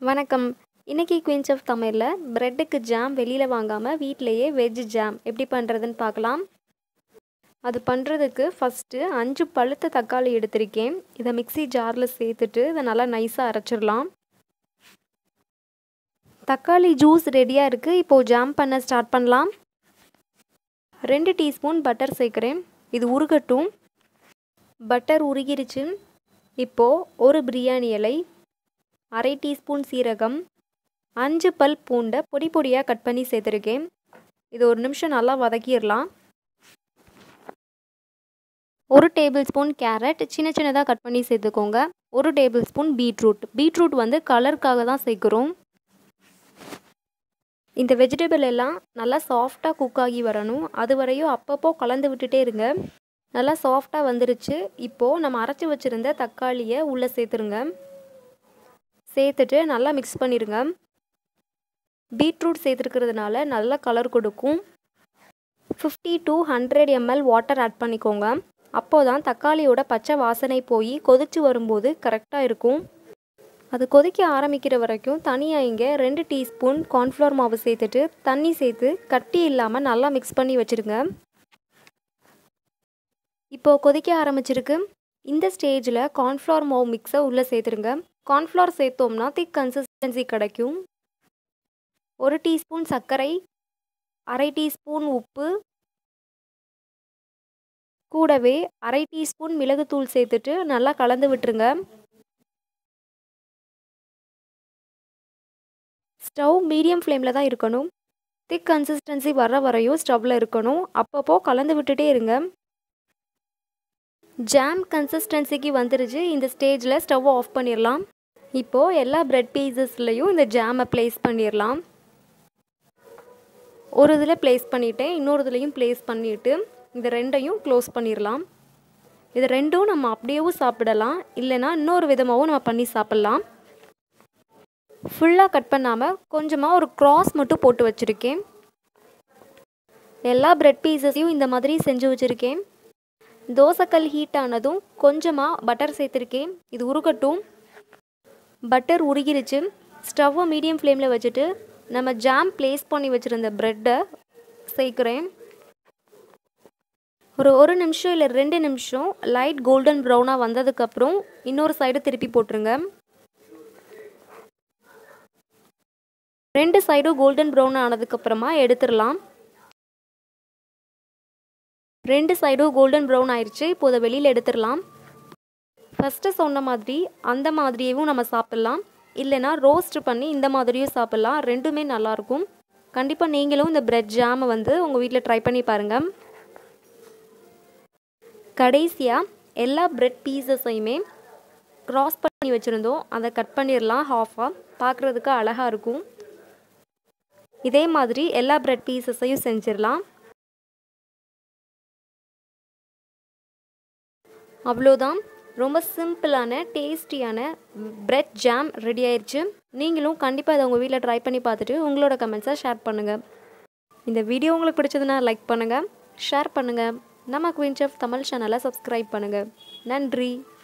வணக்கம் இன்றைக்கி queens of தமிழில் ப்ரெட்டுக்கு ஜாம் வெளியில் வாங்காமல் வீட்டிலையே வெஜ் ஜாம் எப்படி பண்ணுறதுன்னு பார்க்கலாம் அது பண்ணுறதுக்கு ஃபஸ்ட்டு அஞ்சு பழுத்த தக்காளி எடுத்திருக்கேன் இதை மிக்ஸி ஜாரில் சேர்த்துட்டு இதை நல்லா நைஸாக அரைச்சிடலாம் தக்காளி ஜூஸ் ரெடியாக இருக்குது இப்போது ஜாம் பண்ண ஸ்டார்ட் பண்ணலாம் ரெண்டு டீஸ்பூன் பட்டர் சேர்க்குறேன் இது உருகட்டும் பட்டர் உருகிருச்சு இப்போது ஒரு பிரியாணி இலை அரை டீஸ்பூன் சீரகம் அஞ்சு பல் பூண்டை பொடி பொடியாக கட் பண்ணி சேர்த்துருக்கேன் இது ஒரு நிமிஷம் நல்லா வதக்கிடலாம் ஒரு டேபிள் ஸ்பூன் கேரட் சின்ன சின்னதாக கட் பண்ணி சேர்த்துக்கோங்க ஒரு டேபிள் ஸ்பூன் பீட்ரூட் பீட்ரூட் வந்து கலருக்காக தான் சேர்க்குறோம் இந்த வெஜிடபிள் எல்லாம் நல்லா சாஃப்டாக குக் ஆகி வரணும் அது வரையும் அப்பப்போ கலந்து விட்டுட்டே இருங்க நல்லா சாஃப்டாக வந்துருச்சு இப்போது நம்ம அரைச்சி வச்சுருந்த தக்காளியை உள்ளே சேர்த்துருங்க சேர்த்துட்டு நல்லா மிக்ஸ் பண்ணிடுங்க பீட்ரூட் சேர்த்துருக்கிறதுனால நல்ல கலர் கொடுக்கும் fifty to hundred ML water add பண்ணிக்கோங்க அப்போ தான் தக்காளியோட பச்சை வாசனை போய் கொதிச்சு வரும்போது கரெக்டாக இருக்கும் அது கொதிக்க ஆரம்பிக்கிற வரைக்கும் தனியாக இங்கே ரெண்டு டீஸ்பூன் கார்ன்ஃப்ளவர் மாவு சேர்த்துட்டு தண்ணி சேர்த்து கட்டி இல்லாமல் நல்லா மிக்ஸ் பண்ணி வச்சுருங்க இப்போது கொதிக்க ஆரம்பிச்சிருக்கு இந்த ஸ்டேஜில் கார்ன்ஃப்ளவர் மாவு மிக்ஸை உள்ளே சேர்த்துருங்க கார்ன்ஃப்ளவர் சேர்த்தோம்னா திக் கன்சிஸ்டன்சி கிடைக்கும் ஒரு டீஸ்பூன் சர்க்கரை அரை டீஸ்பூன் உப்பு கூடவே அரை டீஸ்பூன் மிளகுத்தூள் சேர்த்துட்டு நல்லா கலந்து விட்டுருங்க ஸ்டவ் மீடியம் ஃப்ளேமில் தான் இருக்கணும் திக் கன்சிஸ்டன்சி வர்ற வரையும் ஸ்டவ்வில் இருக்கணும் அப்பப்போ கலந்து விட்டுட்டே இருங்க ஜாம் கன்சிஸ்டன்சிக்கு வந்துருச்சு இந்த ஸ்டேஜில் ஸ்டவ் ஆஃப் பண்ணிடலாம் இப்போது எல்லா ப்ரெட் பீசஸ்லேயும் இந்த ஜாமை ப்ளேஸ் பண்ணிடலாம் ஒரு இதில் ப்ளேஸ் பண்ணிவிட்டேன் இன்னொரு இதுலேயும் ப்ளேஸ் பண்ணிவிட்டு இந்த ரெண்டையும் க்ளோஸ் பண்ணிடலாம் இது ரெண்டும் நம்ம அப்படியேவும் சாப்பிடலாம் இல்லைனா இன்னொரு விதமாகவும் நம்ம பண்ணி சாப்பிட்லாம் ஃபுல்லாக கட் பண்ணாமல் கொஞ்சமாக ஒரு க்ராஸ் மட்டும் போட்டு வச்சுருக்கேன் எல்லா ப்ரெட் பீசஸையும் இந்த மாதிரி செஞ்சு வச்சுருக்கேன் தோசைக்கல் ஹீட் ஆனதும் கொஞ்சமாக பட்டர் சேர்த்துருக்கேன் இது உருகட்டும் பட்டர் உருகிருச்சு ஸ்டவ்வை மீடியம் ஃப்ளேமில் வச்சுட்டு நம்ம ஜாம் ப்ளேஸ் பண்ணி வச்சுருந்த ப்ரெட்டை சேர்க்குறேன் ஒரு ஒரு நிமிஷம் இல்லை ரெண்டு நிமிஷம் லைட் கோல்டன் ப்ரௌனாக வந்ததுக்கப்புறம் இன்னொரு சைடு திருப்பி போட்டுருங்க ரெண்டு சைடும் கோல்டன் ப்ரௌன் ஆனதுக்கப்புறமா எடுத்துடலாம் ரெண்டு சைடும் கோல்டன் ப்ரௌன் ஆயிடுச்சு இப்போ அதை வெளியில் எடுத்துடலாம் ஃபஸ்ட்டு சொன்ன மாதிரி அந்த மாதிரியேவும் நம்ம சாப்பிட்லாம் இல்லைனா ரோஸ்ட் பண்ணி இந்த மாதிரியும் சாப்பிட்லாம் ரெண்டுமே நல்லாயிருக்கும் கண்டிப்பாக நீங்களும் இந்த பிரெட் ஜாமை வந்து உங்கள் வீட்டில் ட்ரை பண்ணி பாருங்கள் கடைசியாக எல்லா பிரெட் பீசஸையுமே க்ராஸ் பண்ணி வச்சுருந்தோம் அதை கட் பண்ணிடலாம் ஹாஃபாக பார்க்குறதுக்கு அழகாக இருக்கும் இதே மாதிரி எல்லா பிரெட் பீசஸையும் செஞ்சிடலாம் அவ்வளோதான் ரொம்ப சிம்பிளான டேஸ்டியான பிரெட் ஜாம் ரெடி ஆயிடுச்சு நீங்களும் கண்டிப்பாக இதை உங்கள் வீட்டில் ட்ரை பண்ணி பார்த்துட்டு உங்களோட கமெண்ட்ஸை ஷேர் பண்ணுங்கள் இந்த வீடியோ உங்களுக்கு பிடிச்சதுன்னா லைக் பண்ணுங்கள் ஷேர் பண்ணுங்கள் நம்ம குயின் செஃப் தமிழ் சேனலை சப்ஸ்கிரைப் பண்ணுங்கள் நன்றி